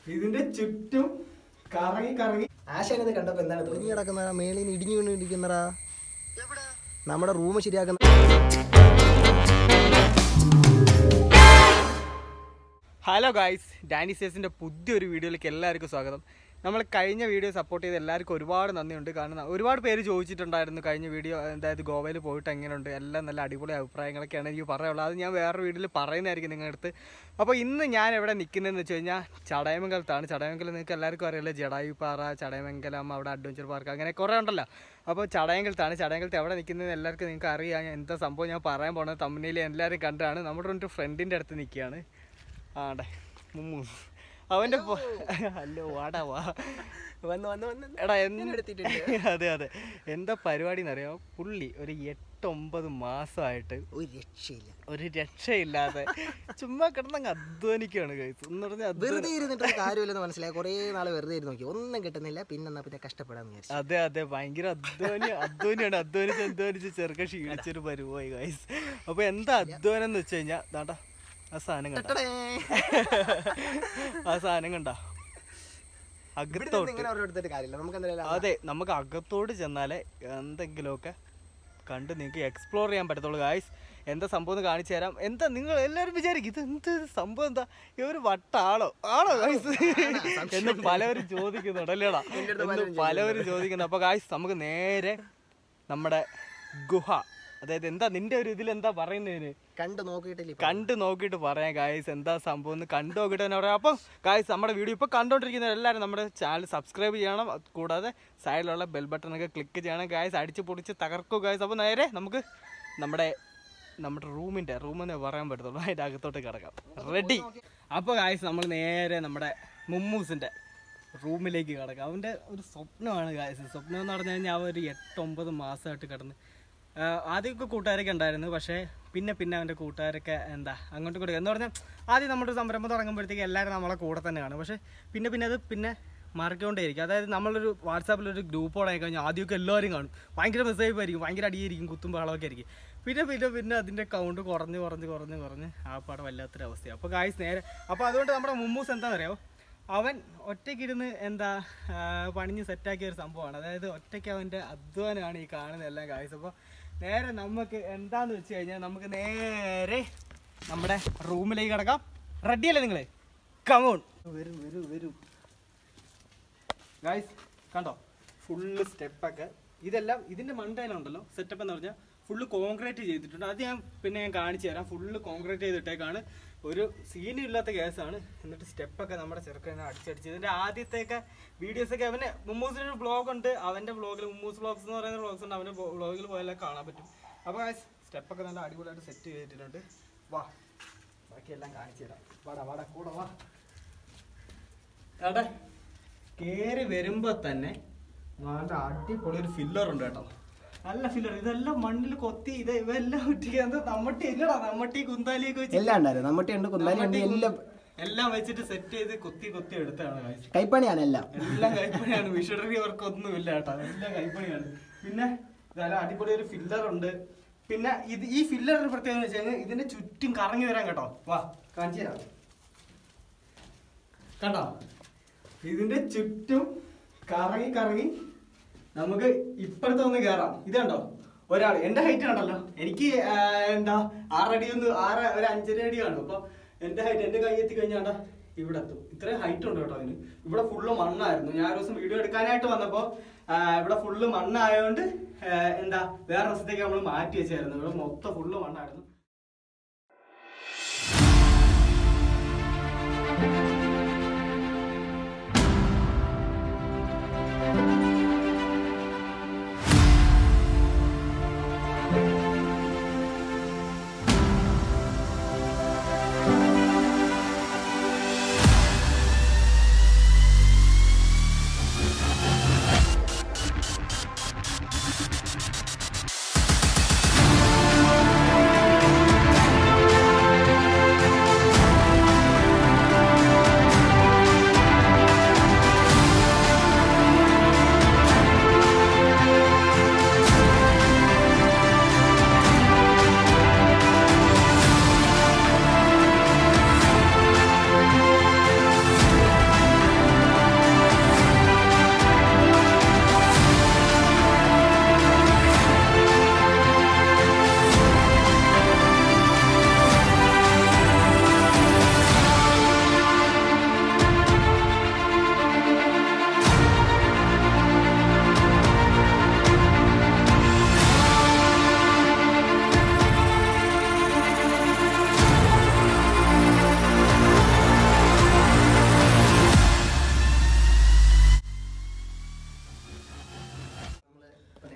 ഇതിന്റെ ചുറ്റും കറങ്ങി കറങ്ങി ആശാനത് കണ്ടപ്പോ എന്താണ് തോന്നി കിടക്കുന്ന മേളിൽ നിന്ന് ഇടിഞ്ഞു വീണ് ഇരിക്കുന്നടാ നമ്മുടെ റൂം ശരിയാക്കുന്ന ഹലോ ഗായ്സ് ഡാനിസേഴ്സിൻ്റെ പുതിയൊരു വീഡിയോയിലേക്ക് എല്ലാവർക്കും സ്വാഗതം നമ്മൾ കഴിഞ്ഞ വീഡിയോ സപ്പോർട്ട് ചെയ്ത് എല്ലാവർക്കും ഒരുപാട് നന്ദിയുണ്ട് കാരണം ഒരുപാട് പേര് ചോദിച്ചിട്ടുണ്ടായിരുന്നു കഴിഞ്ഞ വീഡിയോ അതായത് ഗോവയിൽ പോയിട്ട് എങ്ങനെയുണ്ട് എല്ലാം നല്ല അടിപൊളി അഭിപ്രായങ്ങളൊക്കെയാണ് എനിക്ക് പറയാനുള്ളത് അത് ഞാൻ വേറൊരു വീഡിയോയിൽ പറയുന്നതായിരിക്കും നിങ്ങളുടെ അടുത്ത് അപ്പോൾ ഇന്ന് ഞാൻ എവിടെ നിൽക്കുന്നതെന്ന് വെച്ച് കഴിഞ്ഞാൽ ചടയമംഗലത്താണ് ചടയമംഗലം നിങ്ങൾക്ക് എല്ലാവർക്കും അറിയാലോ ജഡായുപ്പാറ ചടയമംഗലം അവിടെ അഡ്വഞ്ചർ പാർക്ക് അങ്ങനെ കുറേ ഉണ്ടല്ലോ അപ്പോൾ ചടയങ്കലത്താണ് ചടയങ്കലത്ത് എവിടെ നിൽക്കുന്നത് എല്ലാവർക്കും നിങ്ങൾക്ക് അറിയാം എന്താ സംഭവം ഞാൻ പറയാൻ പോകുന്നത് തമ്മിൽ എല്ലാവരും കണ്ടാണ് നമ്മുടെ ഒരു ഫ്രണ്ടിൻ്റെ അടുത്ത് നിൽക്കുകയാണ് ആടെ മുമ്മു അവന്റെ പൊ- ഹലോ വാടാ വാ വന്ന് വന്ന് വന്ന് എടാ എന്ത് അതെ അതെ എന്താ പരിപാടി എന്നറിയാമോ പുള്ളി ഒരു എട്ടൊമ്പത് മാസമായിട്ട് ഒരു രക്ഷയില്ല ഒരു രക്ഷയില്ലാതെ ചുമ്മാ കിടന്നങ്ങ് അധ്വാനിക്കുകയാണ് കഴിച്ചു എന്ന് പറഞ്ഞാൽ വെറുതെ ഇരുന്നിട്ട് ഒരു കാര്യമില്ലെന്ന് മനസ്സിലായി കുറേ നാൾ വെറുതെ ഇരുന്ന് നോക്കി ഒന്നും കിട്ടുന്നില്ല പിന്നെ എന്നാ പിന്നെ കഷ്ടപ്പെടാന്ന് വിചാരിച്ചു അതെ അതെ ഭയങ്കര അധ്വാനി അധ്വാനിയാണ് അധ്വാനിച്ച് അധ്വാനിച്ച് ചെറുക്ക ക്ഷീണിച്ചൊരു പരിവായി ഗൈസ് അപ്പൊ എന്താ അധ്വാനം എന്ന് വെച്ച് കഴിഞ്ഞാൽ ദാണ്ടാ ആ സാധനം കണ്ട ടടടേ. ആ സാധനം കണ്ട ഇവിടുന്ന് അകത്തോട്ട് ഇങ്ങനെ അവരുടെ എടുത്തിട്ട് കാര്യമില്ല നമുക്ക് എന്തായാലും അതെ നമുക്ക് അകത്തോട്ട് ചെന്നാലേ എന്തെങ്കിലുമൊക്കെ കണ്ട് നിങ്ങൾക്ക് എക്സ്പ്ലോർ ചെയ്യാൻ പറ്റത്തുള്ളൂ ഗായ്സ് എന്താ സംഭവം എന്ന് കാണിച്ചു തരാം എന്താ നിങ്ങൾ എല്ലാവരും വിചാരിക്കും ഇത് എന്ത് സംഭവം എന്താ ഇവര് വട്ടാളോ ആണോ ഗായ്സ് എന്ന് പലവരും ചോദിക്കുന്നുണ്ട് അല്ലേടാ എന്ന് പലവരും ചോദിക്കുന്നു അപ്പൊ ഗായ്സ് നമുക്ക് നേരെ നമ്മുടെ ഗുഹ അതായത് എന്താ നിന്റെ ഒരു ഇതിൽ എന്താ പറയുന്നതിന് കണ്ട് നോക്കിയിട്ടില്ല ഇപ്പൊ. കണ്ട് നോക്കിയിട്ട് പറയാം ഗായ്സ് എന്താ സംഭവം എന്ന് കണ്ടു നോക്കിയിട്ട് തന്നെ പറയാം അപ്പം ഗായ്സ് നമ്മുടെ വീഡിയോ ഇപ്പോൾ കണ്ടുകൊണ്ടിരിക്കുന്ന എല്ലാവരും നമ്മുടെ ചാനൽ സബ്സ്ക്രൈബ് ചെയ്യണം അത് കൂടാതെ സൈഡിലുള്ള ബെൽ ബട്ടണൊക്കെ ക്ലിക്ക് ചെയ്യണം ഗായ്സ് അടിച്ച് പൊടിച്ച് തകർക്കും ഗായ്സ് അപ്പോൾ നേരെ നമുക്ക് നമ്മുടെ നമ്മുടെ റൂമിൻ്റെ റൂമെന്ന് പറയാൻ പറ്റത്തുള്ളൂ അതിൻ്റെ അകത്തോട്ട് കിടക്കാം റെഡി അപ്പോൾ ഗായ്സ് നമ്മൾ നേരെ നമ്മുടെ മുമ്മൂസിൻ്റെ റൂമിലേക്ക് കിടക്കാം അവൻ്റെ ഒരു സ്വപ്നമാണ് ഗായ്സ് സ്വപ്നം എന്ന് പറഞ്ഞു കഴിഞ്ഞാൽ അവൻ ഒരു എട്ടൊമ്പത് മാസമായിട്ട് കിടന്ന് ആഹ് ആദ്യമൊക്കെ കൂട്ടുകാരൊക്കെ ഉണ്ടായിരുന്നു പക്ഷേ പിന്നെ പിന്നെ അവൻ്റെ കൂട്ടുകാരൊക്കെ എന്താ അങ്ങോട്ടും ഇങ്ങോട്ടും എന്ന് പറഞ്ഞാൽ ആദ്യം നമ്മുടെ ഒരു സംരംഭം തുടങ്ങുമ്പോഴത്തേക്ക് എല്ലാവരും നമ്മളെ കൂടെ തന്നെ കാണും പക്ഷേ പിന്നെ പിന്നെ അത് പിന്നെ മാറിക്കൊണ്ടേയിരിക്കും അതായത് നമ്മളൊരു വാട്സാപ്പിലൊരു ഗ്രൂപ്പ് ആയി കഴിഞ്ഞാൽ ആദ്യമൊക്കെ എല്ലാവരും കാണും ഭയങ്കര മെസ്സേജ് ആയിരിക്കും ഭയങ്കര അടിയായിരിക്കും കുത്തും ബഹളമൊക്കെ ആയിരിക്കും പിന്നെ പിന്നെ പിന്നെ അതിൻ്റെ കൗണ്ട് കുറഞ്ഞ് കുറഞ്ഞ് കുറഞ്ഞ് കുറഞ്ഞ് ആ പാടെ വല്ലാത്തൊരു അവസ്ഥയാണ് അപ്പോൾ കായ്സ് നേരെ അപ്പോൾ അതുകൊണ്ട് നമ്മുടെ മുമ്മൂസ് എന്താണെന്ന് അറിയാമോ അവൻ ഒറ്റയ്ക്കിരുന്ന് എന്താ ആ, പണിഞ്ഞ് സെറ്റാക്കിയ ഒരു സംഭവമാണ് അതായത് ഒറ്റയ്ക്ക് അവൻ്റെ അധ്വാനമാണ് ഈ കാണുന്ന എല്ലാം കാഴ്ച അപ്പോൾ നേരെ നമുക്ക് എന്താന്ന് വെച്ച് കഴിഞ്ഞാൽ നമുക്ക് നേരെ നമ്മുടെ റൂമിലേക്ക് കിടക്കാം റെഡിയല്ലേ നിങ്ങൾ കമോൺ വരും വരൂ വരൂ ഗായ്സ് കണ്ടോ ഫുള്ള് സ്റ്റെപ്പൊക്കെ ഇതെല്ലാം ഇതിൻ്റെ മണ്ടയിലുണ്ടല്ലോ സെറ്റപ്പ് എന്ന് പറഞ്ഞാൽ ഫുള്ള് കോൺക്രീറ്റ് ചെയ്തിട്ടുണ്ട് അത് ഞാൻ പിന്നെ ഞാൻ കാണിച്ചു തരാം ഫുള്ള് കോൺക്രീറ്റ് ചെയ്തിട്ടേക്കാണ് ഒരു സീനും ഇല്ലാത്ത കേസാണ് എന്നിട്ട് സ്റ്റെപ്പൊക്കെ നമ്മുടെ ചെറുക്കനെ അടിച്ചടിച്ച് ഇതിൻ്റെ ആദ്യത്തെയൊക്കെ വീഡിയോസൊക്കെ അവന് മുമ്മൂസിന് ഒരു ബ്ലോഗ് ഉണ്ട് അവൻ്റെ ബ്ലോഗിൽ മുമ്മൂസ് ബ്ലോഗ്സ് എന്ന് പറയുന്ന ബ്ലോഗ്സ് ഉണ്ട് അവൻ്റെ ബ്ലോഗിൽ പോയാലൊക്കെ കാണാൻ പറ്റും അപ്പോൾ സ്റ്റെപ്പൊക്കെ നല്ല അടിപൊളിയായിട്ട് സെറ്റ് ചെയ്തിട്ടുണ്ട് വാ ബാക്കിയെല്ലാം കാണിച്ചു തരാം വാടാ വാടാ കൂടെ വാ എടാ കേറി വരുമ്പോ തന്നെ നല്ല അടിപൊളി ഒരു ഫില്ലർ ഉണ്ട് കേട്ടോ നല്ല ഫില്ലർ ഇതെല്ലാം മണ്ണിൽ കൊത്തി ഇത് ഇവെല്ലാം ഒറ്റിക്ക് എന്താ നമ്മട്ടി ഇല്ലടാ നമ്മട്ടി കുന്താലിയൊക്കെ വെച്ച് എല്ലാം ഉണ്ടായിരുന്നു നമ്മട്ടിയുണ്ട് കുന്നാലിയുണ്ട് നമ്മട്ടി എല്ലാം എല്ലാം വെച്ചിട്ട് സെറ്റ് ചെയ്ത് കൊത്തി കൊത്തി എടുത്താണ് guys. കൈപ്പണിയാണ് എല്ലാം എല്ലാം കൈപ്പണിയാണ് മിഷണറി വർക്ക് ഒന്നും ഇല്ല കേട്ടോ എല്ലാം കൈപ്പണിയാണ് പിന്നെ നല്ല അടിപൊളി ഒരു ഫില്ലർ ഉണ്ട് പിന്നെ ഇത് ഈ ഫില്ലറിന്റെ പ്രത്യേകത എന്ന് വെച്ച് കഴിഞ്ഞാൽ ഇതിന്റെ ചുറ്റും കറങ്ങി വരാൻ കേട്ടോ വാ കാണിച്ചു തരാം കണ്ടോ ഇതിന്റെ ചുറ്റും കറങ്ങി കറങ്ങി നമുക്ക് ഇപ്പഴത്തെ ഒന്ന് കയറാം ഇത് കണ്ടോ ഒരാൾ എന്റെ ഹൈറ്റ് കണ്ടല്ലോ എനിക്ക് ആ, എന്താ ആറടി ഒന്ന് ആറ് ഒരു അഞ്ചര അടി കാണും അപ്പൊ എന്റെ ഹൈറ്റ് എന്റെ കൈ എത്തി കഴിഞ്ഞാൽ ഇവിടെ എത്തും ഇത്രയും ഹൈറ്റ് ഉണ്ട് കേട്ടോ അതിന് ഇവിടെ ഫുള്ള് മണ്ണായിരുന്നു ഞാൻ ഒരു ദിവസം വീഡിയോ എടുക്കാനായിട്ട് വന്നപ്പോ ആ, ഇവിടെ ഫുള്ള് മണ്ണായതുകൊണ്ട് ആ, എന്താ വേറെ ദിവസത്തേക്ക് നമ്മൾ മാറ്റി വെച്ചായിരുന്നു ഇവിടെ മൊത്തം ഫുള്ള് മണ്ണായിരുന്നു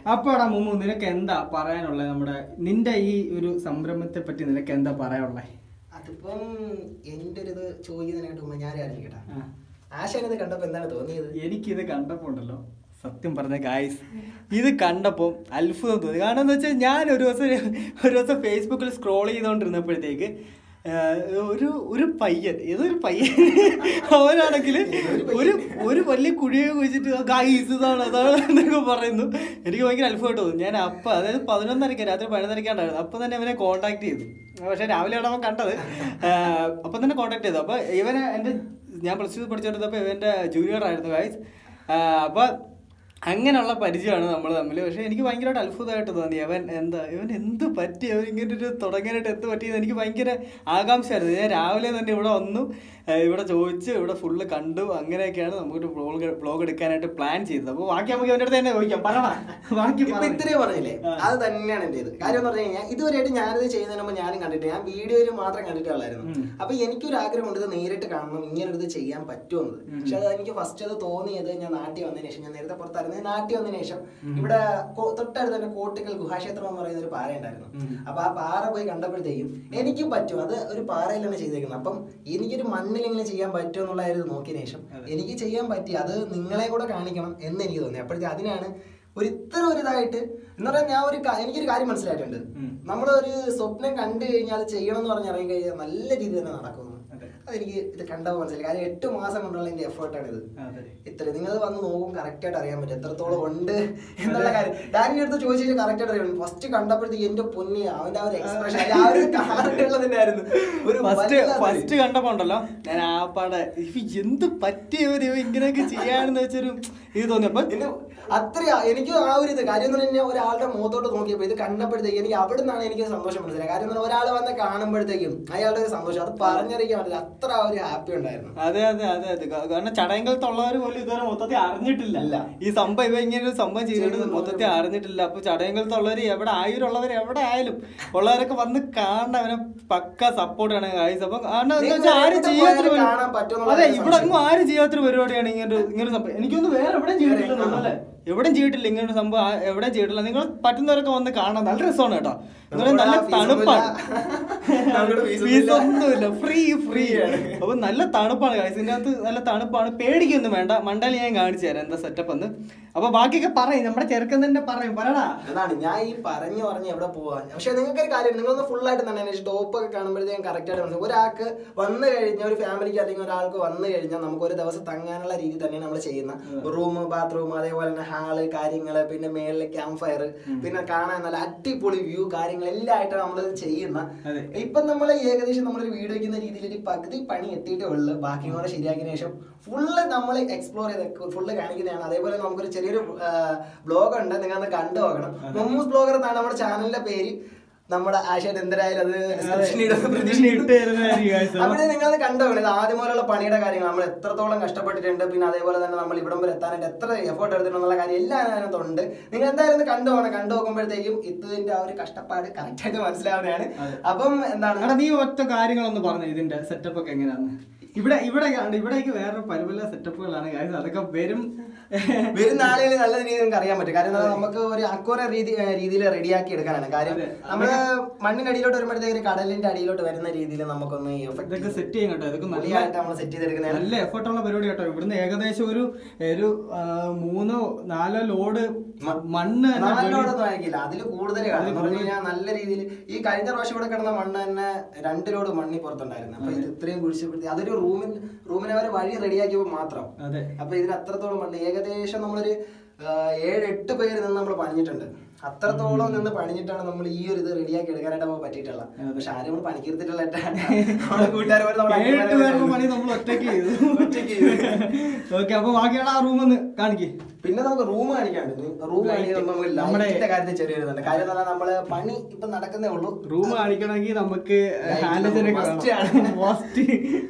അപ്പൊ എടാ മുമ്പ് നിനക്ക് എന്താ പറയാനുള്ളത് നമ്മുടെ നിന്റെ ഈ ഒരു സംരംഭത്തെ പറ്റി നിനക്ക് എന്താ പറയാനുള്ളത് അതിപ്പം എൻ്റെ ഒരു ഇത് ചോദിക്കുന്നതിനായിട്ട് മുമ്പ് ഞാൻ ആലോചിക്കട്ടെ ആശാനത് കണ്ടപ്പോ എന്താണ് തോന്നിയത് എനിക്കിത് കണ്ടപ്പോ ഉണ്ടല്ലോ സത്യം പറഞ്ഞ ഗായ്സ് ഇത് കണ്ടപ്പോൾ അത്ഭുതം തോന്നി കാരണം എന്താ വെച്ചാൽ ഞാൻ ഒരു ദിവസം ഒരു ദിവസം ഫേസ്ബുക്കിൽ സ്ക്രോൾ ചെയ്തുകൊണ്ടിരുന്നപ്പോഴത്തേക്ക് ആഹ്, ഒരു ഒരു പയ്യൻ ഏതൊരു പയ്യൻ അവനാണെങ്കിൽ ഒരു ഒരു വലിയ കുഴിയെ കുഴിച്ചിട്ട് ഗായ്സ് ഇതാണ് അതാണ് എന്നൊക്കെ പറയുന്നു എനിക്ക് ഭയങ്കര അത്ഭുതമായിട്ട് തോന്നി ഞാൻ അപ്പം അതായത് പതിനൊന്നരയ്ക്ക് രാത്രി പതിനൊന്നരയ്ക്കാണ്ടായിരുന്നു അപ്പം തന്നെ അവനെ കോൺടാക്ട് ചെയ്തു പക്ഷേ രാവിലെയാണ് അവൻ കണ്ടത് ആഹ്, അപ്പം തന്നെ കോൺടാക്ട് ചെയ്തു അപ്പോൾ ഇവനെ എൻ്റെ ഞാൻ പ്ലസ് ടു പഠിച്ചെടുത്തപ്പോൾ ഇവൻ്റെ ജൂനിയർ ആയിരുന്നു ഗായ്സ് അപ്പോൾ അങ്ങനെയുള്ള പരിചയമാണ് നമ്മൾ തമ്മിൽ പക്ഷേ എനിക്ക് ഭയങ്കരമായിട്ട് അത്ഭുതമായിട്ട് തോന്നി അവൻ എന്താ ഇവൻ എന്ത് പറ്റി അവൻ ഇങ്ങനെ ഒരു തുടങ്ങാനായിട്ട് എന്ത് പറ്റിയെന്ന് എനിക്ക് ഭയങ്കര ആകാംക്ഷയായിരുന്നു ഞാൻ രാവിലെ തന്നെ ഇവിടെ വന്നു ആ, ഇവിടെ ചോദിച്ച് ഇവിടെ ഫുള്ള് കണ്ടു അങ്ങനെയൊക്കെയാണ് നമുക്കൊരു വ്ളോഗ് വ്ളോഗ് എടുക്കാനായിട്ട് പ്ലാൻ ചെയ്തത് അപ്പോൾ ബാക്കി നമുക്ക് അവൻ്റെ അടുത്ത് തന്നെ ചോദിക്കാം പറയണ ബാക്കി ഇപ്പൊ പറ. ഇത്രയും പറഞ്ഞില്ലേ ആ. അത് തന്നെയാണ് എന്റെ ഇത് കാര്യം എന്ന് പറഞ്ഞു കഴിഞ്ഞാൽ ഇതുവരെയായിട്ട് ഞാനിത് ചെയ്യുന്നതിന് മുമ്പ് ഞാനും കണ്ടിട്ട് ഞാൻ വീഡിയോയിൽ മാത്രം കണ്ടിട്ടുള്ളായിരുന്നു ഉം. അപ്പൊ എനിക്കൊരു ആഗ്രഹമുണ്ട് ഇത് നേരിട്ട് കാണണം ഇങ്ങനെ ഇത് ചെയ്യാൻ പറ്റുമെന്നത് ഉം. പക്ഷെ അത് എനിക്ക് ഫസ്റ്റ് അത് തോന്നിയത് ഞാൻ നാട്ടിൽ വന്നതിന് ശേഷം ഞാൻ നേരത്തെ പുറത്തായിരുന്നു നാട്ടിൽ വന്നതിന് ശേഷം ഇവിടെ കോ- തൊട്ടടുത്ത് തന്നെ കോട്ടിക്കൽ ഗുഹാക്ഷേത്രം എന്ന് പറയുന്ന ഒരു പാറ ഉണ്ടായിരുന്നു ഉം. അപ്പൊ ആ പാറ പോയി കണ്ടപ്പോഴത്തേക്കും എനിക്കും പറ്റും അത് ഒരു പാറയിലാണ് ചെയ്തേക്കുന്നത് അപ്പം എനിക്കൊരു മണ്ണിലെങ്കിലും ചെയ്യാൻ പറ്റുമോ എന്നുള്ളതായിരുന്നു നോക്കിയതിന് ശേഷം അതെ. എനിക്ക് ചെയ്യാൻ പറ്റി അത് നിങ്ങളെ കൂടെ കാണിക്കണം എന്ന് എനിക്ക് തോന്നി അപ്പോഴത്തെ അതിനാണ് ഒരു ഇത്ര ഒരു ഇതായിട്ട് എന്ന് പറഞ്ഞാൽ ഞാൻ ഒരു കാ- എനിക്കൊരു കാര്യം മനസ്സിലായിട്ടുണ്ട് ഉം. നമ്മളൊരു സ്വപ്നം കണ്ടു കഴിഞ്ഞാൽ അത് ചെയ്യണം എന്ന് പറഞ്ഞ് ഇറങ്ങി കഴിഞ്ഞാൽ നല്ല രീതിയിൽ തന്നെ നടക്കുന്നു അതെ. അതെനിക്ക് ഇത് കണ്ടപ്പോൾ മനസ്സിലായി കാര്യം എട്ട് മാസം കൊണ്ടുള്ള എൻ്റെ എഫേർട്ടാണ് ഇത് അതെ ഇത്ര നിങ്ങൾ വന്ന് നോക്കും കറക്റ്റ് ആയിട്ട് അറിയാൻ പറ്റും എത്രത്തോളം ഉണ്ട് എന്നുള്ള കാര്യം ഡാനിയുടെ അടുത്ത് ചോദിച്ചു കഴിഞ്ഞാൽ കറക്റ്റ് ആയിട്ട് അറിയാം ഫസ്റ്റ് കണ്ടപ്പോഴത്തേക്ക് എന്റെ പൊന്നി അവന്റെ ആ ഒരു എക്സ്പ്രഷൻ ആ ഒരു കാറിട്ടുള്ളതിനായിരുന്നു ഒരു ഫസ്റ്റ് വല്ലാതെ. ഫസ്റ്റ് കണ്ടപ്പോ ഉണ്ടല്ലോ ഞാൻ ആ പാടെ ഇവ എന്ത് പറ്റിയവര് ഇവ ഇങ്ങനെയൊക്കെ ചെയ്യാണെന്ന് വെച്ചൊരു ഇത് തോന്നി അപ്പൊ എന്നെ അത്ര എനിക്ക് ആ ഒരു ഇത് കാര്യം എന്ന് പറഞ്ഞാൽ ഒരാളുടെ മുഖത്തോട്ട് നോക്കിയപ്പോൾ ഇത് കണ്ടപ്പോഴത്തേക്ക് എനിക്ക് അവിടെ നിന്നാണ് എനിക്ക് സന്തോഷം മനസ്സിലായത് കാര്യം എന്ന് പറഞ്ഞാൽ ഒരാൾ വന്ന് കാണുമ്പോഴത്തേക്കും അയാളുടെ ഒരു സന്തോഷം അത് പറഞ്ഞറിയിക്കാൻ പറ്റില്ല അത്ര ആ ഒരു ഹാപ്പി ഉണ്ടായിരുന്നു അതെ അതെ അതെ അതെ കാ- കാരണം ചടയങ്കലത്തുള്ളവർ പോലും ഇതുവരെ മൊത്തത്തിൽ അറിഞ്ഞിട്ടില്ല ഇല്ല. ഈ സംഭവം ഇവ ഇങ്ങനെ ഒരു സംഭവം ചെയ്തിട്ട് ചെയ്തത് മൊത്തത്തിൽ അറിഞ്ഞിട്ടില്ല അപ്പൊ ചടയങ്കലത്തുള്ളവർ എവിടെ ആയുരുള്ളവർ എവിടെ ആയാലും ഉള്ളവരൊക്കെ വന്ന് കാണണം അവനെ പക്ക സപ്പോർട്ട് ആണ് ഗായ്സ് അപ്പൊ കാരണം എന്താ നിങ്ങൾക്ക് വെച്ചാൽ ആരും എവിടെ ചെയ്യാത്തൊരു പോയാലും പരി- കാണാൻ പറ്റുമെന്നുള്ള അതെ ഒരു ഇവിടെ സംശയം. അങ്ങ് ആരും ചെയ്യാത്തൊരു പരിപാടിയാണ് ഇങ്ങനെ ഒരു ഇങ്ങനെ ഒരു സംഭവം എനിക്കൊന്ന് വേറെ എവിടെയും ചെയ്തിട്ടില്ല അല്ലേ എവിടെയും ചെയ്തിട്ടില്ല ഇങ്ങനെ ഒരു സംഭവം ആ- എവിടെയും ചെയ്തിട്ടില്ല നിങ്ങൾ പറ്റുന്നവരൊക്കെ വന്ന് കാണാൻ നല്ല രസമാണ് കേട്ടോ എന്ന് പറഞ്ഞാൽ നല്ല നമ്മുടെ fees തണുപ്പാണ് ഒന്നുമില്ല. നമ്മുടെ fees ഫീസ് ഒന്നുമില്ല. ഒന്നുമില്ല ഫ്രീ ഫ്രീ അപ്പൊ നല്ല തണുപ്പാണ് guys. ഇതിന്റെ അകത്ത് നല്ല തണുപ്പാണ് പേടിക്കൊന്നും വേണ്ട മണ്ടാലി ഞാൻ കാണിച്ചു തരാം എന്താ സെറ്റപ്പ് എന്ന് അപ്പൊ ബാക്കിയൊക്കെ പറയും നമ്മുടെ ചെറുക്കൻ തന്നെ പറയും പറയടാ അതാണ് ഞാൻ ഈ പറഞ്ഞു പറഞ്ഞ് എവിടെ പോവാൻ പക്ഷെ നിങ്ങൾക്ക് ഒരു കാര്യം നിങ്ങളൊന്ന് ഫുൾ ആയിട്ട് തന്നെ ടോപ്പ് ഒക്കെ കാണുമ്പോഴത്തേക്കും കറക്റ്റ് ആയിട്ട് മനസ്സിലാവും ഒരാൾക്ക് വന്നു കഴിഞ്ഞാൽ ഒരു ഫാമിലിക്ക് അല്ലെങ്കിൽ ഒരാൾക്ക് വന്നു കഴിഞ്ഞാൽ നമുക്ക് ഒരു ദിവസം തങ്ങാനുള്ള രീതി തന്നെയാണ് നമ്മൾ ചെയ്യുന്ന റൂം ബാത്റൂം അതേപോലെ തന്നെ ഹാള് കാര്യങ്ങള് പിന്നെ മേളിലെ ക്യാമ്പ് ഫയർ പിന്നെ കാണാൻ നല്ല അടിപൊളി വ്യൂ കാര്യങ്ങൾ എല്ലാം ആയിട്ടാണ് നമ്മൾ ചെയ്യുന്ന അതെ. ഇപ്പം നമ്മൾ ഏകദേശം നമ്മളൊരു വീഡിയോ വയ്ക്കുന്ന രീതിയിൽ ഒരു പകുതി പണി എത്തിയിട്ടേ ഉള്ളൂ ബാക്കി കൂടെ ശരിയാക്കിയതിനു ശേഷം ഫുള്ള് നമ്മൾ എക്സ്പ്ലോർ ചെയ്ത് ഫുള്ള് കാണിക്കുന്നതാണ് അതേപോലെ നമുക്കൊരു ചെറിയൊരു ബ്ലോഗ് ഉണ്ട് നിങ്ങൾ ഒന്ന് കണ്ടു നോക്കണം മമ്മൂസ് ബ്ലോഗർ എന്നാണ് നമ്മുടെ ചാനലിന്റെ പേര് നമ്മുടെ ആശയം എന്തായാലും അത് description ഇടുമെന്ന് പ്രതീക്ഷിക്കുന്നു. ഇട്ട് തരുന്നതായിരിക്കും guys. അപ്പൊ- അവിടെ നിങ്ങൾ കണ്ടു നോക്കണം ഇത് ആദ്യം മുതലുള്ള പണിയുടെ കാര്യങ്ങൾ നമ്മൾ എത്രത്തോളം കഷ്ടപ്പെട്ടിട്ടുണ്ട് പിന്നെ അതേപോലെ തന്നെ നമ്മൾ ഇവിടം വരെ എത്താനായിട്ട് എത്ര എഫേർട്ട് എടുത്തിട്ടുള്ള കാര്യം എല്ലാം അതിനകത്തുണ്ട് നിങ്ങൾ എന്തായാലും ഒന്ന് കണ്ടു പോകണം കണ്ടു നോക്കുമ്പോഴത്തേക്കും ഇതിന്റെ ആ ഒരു കഷ്ടപ്പാട് കറക്റ്റ് ആയിട്ട് മനസ്സിലാവുന്നതാണ് അതെ. അപ്പം എന്താണ് എടാ നീ ഒറ്റ കാര്യങ്ങളൊന്ന് പറഞ്ഞു ഇതിന്റെ സെറ്റപ്പ് ഒക്കെ എങ്ങനെയാന്ന് ഇവിടെ ഇവിടെ കണ്ട് ഇവിടേക്ക് വേറെ പല പല സെറ്റപ്പുകളാണ് guys. അതൊക്കെ വരും വരും നാളുകളിൽ നല്ല രീതിയിൽ നമുക്ക് അറിയാൻ പറ്റും കാര്യം എന്താ, നമുക്ക് ഒരു അക്വറ രീതി രീതിയിൽ റെഡിയാക്കി എടുക്കാനാണ് കാര്യം അതെ. നമ്മള് മണ്ണിന്റെ അടിയിലോട്ട് വരുമ്പോഴത്തേക്ക് കടലിന്റെ അടിയിലോട്ട് വരുന്ന രീതിയിൽ നമുക്കൊന്ന് ഇതൊക്കെ എഫക്ട് സെറ്റ് ചെയ്യും കേട്ടോ ഇതൊക്കെ നല്ല പൊളിയായിട്ട് നമ്മൾ സെറ്റ് ചെയ്തെടുക്കുന്നതാണ് നല്ല എഫർട്ടുള്ള പരിപാടി കേട്ടോ ഇവിടുന്ന് ഏകദേശം ഒരു ഒരു ആ, മൂന്നോ നാലോ ലോഡ് മണ്ണ് തന്നെ വെളി- നാലിനോടൊന്നും ആയിരിക്കില്ല അതിൽ കൂടുതൽ അതില് കാണും പറഞ്ഞു കഴിഞ്ഞാൽ നല്ല രീതിയിൽ ഈ കഴിഞ്ഞ പ്രാവശ്യം ഇവിടെ കിടന്ന മണ്ണ് തന്നെ രണ്ട് ലോഡ് മണ്ണി പുറത്തുണ്ടായിരുന്നു അപ്പൊ ഇത് ഇത്രയും കുഴിച്ചപ്പെടുത്തി അതൊരു റൂമിൽ റൂമിനെ അവർ വഴി റെഡിയാക്കിയപ്പോൾ മാത്രം അതെ അപ്പൊ ഇതിന് അത്രത്തോളം മണ്ണ് ഏകദേശം നമ്മളൊരു ആ, ഏഴ് എട്ട് പേര് നിന്ന് നമ്മൾ പണിഞ്ഞിട്ടുണ്ട് അത്രത്തോളം നിന്ന് പണിഞ്ഞിട്ടാണ് നമ്മൾ ഈ ഒരു ഇത് റെഡിയാക്കി എടുക്കാനായിട്ട് നമുക്ക് പറ്റിയിട്ടുള്ള അതെ. പക്ഷെ ആരും നമ്മൾ പണിക്കെടുത്തിട്ടുള്ള നമ്മുടെ കൂട്ടുകാരെ ഏഴെട്ട് പേരുടെ പണി നമ്മൾ ഒറ്റയ്ക്ക് ചെയ്തു ഒറ്റയ്ക്ക് ചെയ്തു. ഓക്കെ അപ്പൊ ബാക്കിയാണ് ആ റൂം ഒന്ന് കാണിക്കേ പിന്നെ നമുക്ക് റൂം കാണിക്കാണ്ട് റൂം കാണിക്കുമ്പോൾ നമുക്ക് നമ്മുടെ- ലൈറ്റിന്റെ കാര്യത്തിൽ ചെറിയൊരു ഇതുണ്ട് കാര്യം എന്ന് പറഞ്ഞാൽ നമ്മള് പണി ഇപ്പൊ നടക്കുന്നേ ഉള്ളൂ റൂം കാണിക്കണമെങ്കിൽ നമുക്ക് Light ഹാൻഡജനൊക്കെ must ആണ്. ഫസ്റ്റ്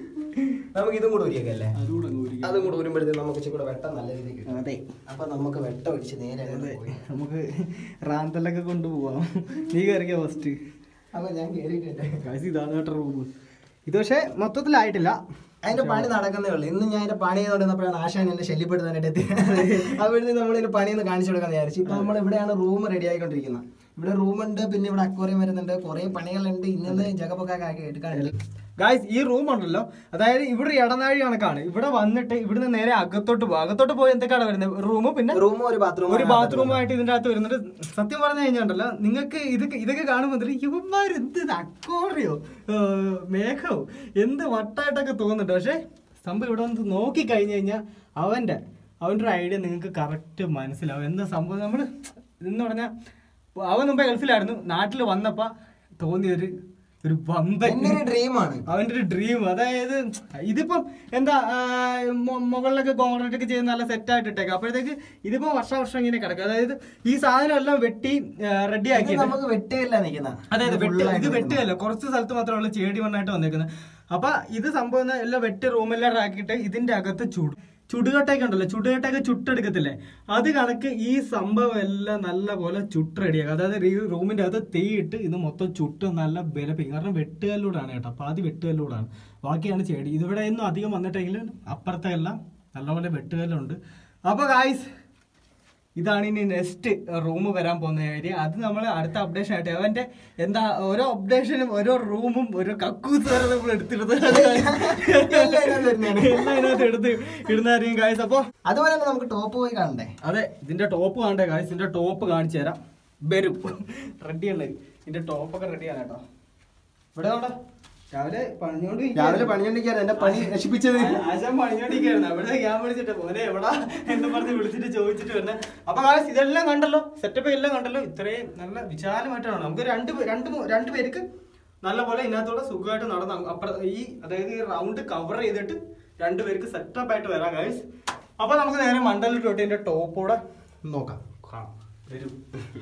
നമുക്ക് ഇതും കൂടെ ഒരുക്കിയല്ലേ അതുകൂടെ അങ്ങ് ഊരിക്കാം. അതും കൂടെ ഊരുമ്പോഴത്തേക്ക് നമുക്ക് ഇച്ചിരി കൂടെ വെട്ടം നല്ല രീതിയിൽ കിട്ടും അതെ അപ്പൊ നമുക്ക് വെട്ടം ഒഴിച്ച് നേരെ അങ്ങോട്ട് അതെ പോയി നമുക്ക് റാന്തലൊക്കെ കൊണ്ടുപോവാം നീ കയറിയ ഫസ്റ്റ് അപ്പൊ ഞാൻ കേറിയിട്ടുണ്ട് കാശ് ഇതാണ് കേട്ടോ റൂം ഇത് പക്ഷേ മൊത്തത്തിലായിട്ടില്ല അതിന്റെ പണി നടക്കുന്നേ ഉള്ളൂ ഇന്ന് ഞാൻ അതിന്റെ പണി ചെയ്തോണ്ടിരുന്നപ്പോഴാണ് ആശാൻ എന്നെ ശല്യപ്പെടുത്താനായിട്ട് എത്തി അപ്പോഴത്തേക്ക് നമ്മൾ ഇതിന്റെ പണിയൊന്ന് കാണിച്ചു കൊടുക്കാൻ വിചാരിച്ചു ഇപ്പൊ നമ്മൾ ഇവിടെയാണ് റൂം റെഡി ആയിക്കൊണ്ടിരിക്കുന്നത് ഇവിടെ റൂമുണ്ട് പിന്നെ ഇവിടെ അക്വറിയം വരുന്നുണ്ട് കുറെ പണികളുണ്ട് ഇന്നത് ജഗപ്പൊക്കെ ആക്കി എടുക്കാനുണ്ട് ഗായ്സ് ഈ റൂം ഉണ്ടല്ലോ അതായത് ഇവിടെ ഇടനാഴി കണക്കാണ് ഇവിടെ വന്നിട്ട് ഇവിടുന്ന് നേരെ അകത്തോട്ട് പോകും അകത്തോട്ട് പോയി എന്തൊക്കെയാണ് വരുന്നത് റൂം പിന്നെ റൂമും ഒരു ബാത്റൂം ഒരു ബാത്റൂമായിട്ട് ഇതിന്റെ അകത്ത് വരുന്നുണ്ട് സത്യം പറഞ്ഞു കഴിഞ്ഞാണ്ടല്ലോ നിങ്ങൾക്ക് ഇതൊക്കെ ഇതൊക്കെ കാണുമ്പോൾ ഇവന്മാർ എന്ത് അക്കോറിയോ മേഘോ എന്ത് വട്ടായിട്ടൊക്കെ തോന്നുന്നുണ്ട് പക്ഷെ സംഭവം ഇവിടെ വന്ന് നോക്കി കഴിഞ്ഞു കഴിഞ്ഞാൽ അവന്റെ അവന്റെ ഒരു ഐഡിയ നിങ്ങൾക്ക് കറക്റ്റ് മനസ്സിലാവും എന്താ സംഭവം നമ്മൾ എന്ന് പറഞ്ഞാൽ അവൻ മുമ്പേ ഗൾഫിലായിരുന്നു നാട്ടിൽ വന്നപ്പോ തോന്നിയൊരു ഒരു വമ്പൻ എന്റെ ഒരു ഡ്രീമാണ് അവന്റെ ഒരു ഡ്രീം അതായത് ഇതിപ്പം എന്താ ആ, മു- മുകളിലൊക്കെ കോൺക്രീറ്റ് ഒക്കെ ചെയ്ത് നല്ല സെറ്റ് ആയിട്ട് ഇട്ടേക്കാം അപ്പോഴത്തേക്ക് ഇതിപ്പോ വർഷാവർഷം ഇങ്ങനെ കിടക്കും അതായത് ഈ സാധനം എല്ലാം വെട്ടി റെഡി ഇത് ആക്കിയിട്ട് നമുക്ക് വെട്ടുകയല്ല നിക്കുന്ന അതെ അതെ വെട്ട് ഇത് വെട്ടുകയല്ല കുറച്ച് സ്ഥലത്ത് മാത്രമുള്ള ചേടി മണ്ണായിട്ട് വന്നേക്കുന്നത് അപ്പൊ ഇത് സംഭവം എന്ന് എല്ലാം വെട്ടി റൂമെല്ലാം ആക്കിയിട്ട് ഇതിന്റെ അകത്ത് ചുട് ചുടുകട്ടയൊക്കെ ഉണ്ടല്ലോ ചുടുകട്ടയൊക്കെ ചുട്ടെടുക്കത്തില്ലേ അത് കണക്ക് ഈ സംഭവം എല്ലാം നല്ല പോലെ ചുട്ട് റെഡിയാക്കുക അതായത് ഈ റൂമിന്റെ അകത്ത് തീയിട്ട് ഇത് മൊത്തം ചുട്ട് നല്ല ബലപ്പിക്കും കാരണം വെട്ടുകല്ലൂടാണ് കേട്ടോ പാതി വെട്ടുകല്ലൂടാണ് ബാക്കിയാണ് ചേടി ഇതിവിടെ ഒന്നും അധികം വന്നിട്ടെങ്കിലും അപ്പുറത്തെ എല്ലാം നല്ലപോലെ വെട്ടുകല്ലുണ്ട് അപ്പൊ ഗായ്സ് ഇതാണ് ഇനി നെക്സ്റ്റ് റൂം വരാൻ പോകുന്ന ഏരിയ അത് നമ്മൾ അടുത്ത അപ്ഡേഷൻ ആയിട്ട് അവന്റെ എന്താ ഓരോ അപ്ഡേഷനും ഓരോ റൂമും ഓരോ കക്കൂസ് വരെ നമ്മൾ എടുത്തിടുന്നത് എല്ലാം ഇതിനകത്ത് എടുത്ത് ഇടുന്നതായിരിക്കും ഗായ്സ് അപ്പൊ അതുപോലെ തന്നെ നമുക്ക് ടോപ്പ് പോയി കാണണ്ടേ അതെ ഇതിന്റെ ടോപ്പ് കാണണ്ടേ ഗായ്സ് ഇതിന്റെ ടോപ്പ് കാണിച്ചു തരാം വരും റെഡിയാണ് ഇതിന്റെ ടോപ്പൊക്കെ റെഡിയാണ് കേട്ടോ ഇവിടെ നോട്ടെ രാവിലെ പണിഞ്ഞോണ്ട് രാവിലെ പണിഞ്ഞോണ്ടിരിക്കാറ് എന്റെ പണി നശിപ്പിച്ചത് ആശാൻ പണിഞ്ഞോണ്ടിരിക്കായിരുന്നു അവിടെ ഞാൻ വിളിച്ചിട്ട് പോലെ എവിടാ എന്ന് പറഞ്ഞ് വിളിച്ചിട്ട് ചോദിച്ചിട്ട് വരണേ അപ്പൊ കാശ് ഇതെല്ലാം കണ്ടല്ലോ സെറ്റപ്പ് എല്ലാം കണ്ടല്ലോ ഇത്രയും നല്ല വിശാലമായിട്ടാണ് നമുക്ക് രണ്ട് പേ- രണ്ട് മൂ- രണ്ട് പേർക്ക് നല്ല പോലെ ഇതിനകത്തൂടെ സുഖമായിട്ട് നടന്ന അപ്പുറ ഈ അതായത് ഈ റൗണ്ട് കവർ ചെയ്തിട്ട് രണ്ട് പേർക്ക് സെറ്റപ്പ് ആയിട്ട് വരാം ഗൈസ് അപ്പൊ നമുക്ക് നേരെ മണ്ഡലം ടോട്ടിന്റെ ടോപ്പൂടെ നോക്കാം കാണാം വരും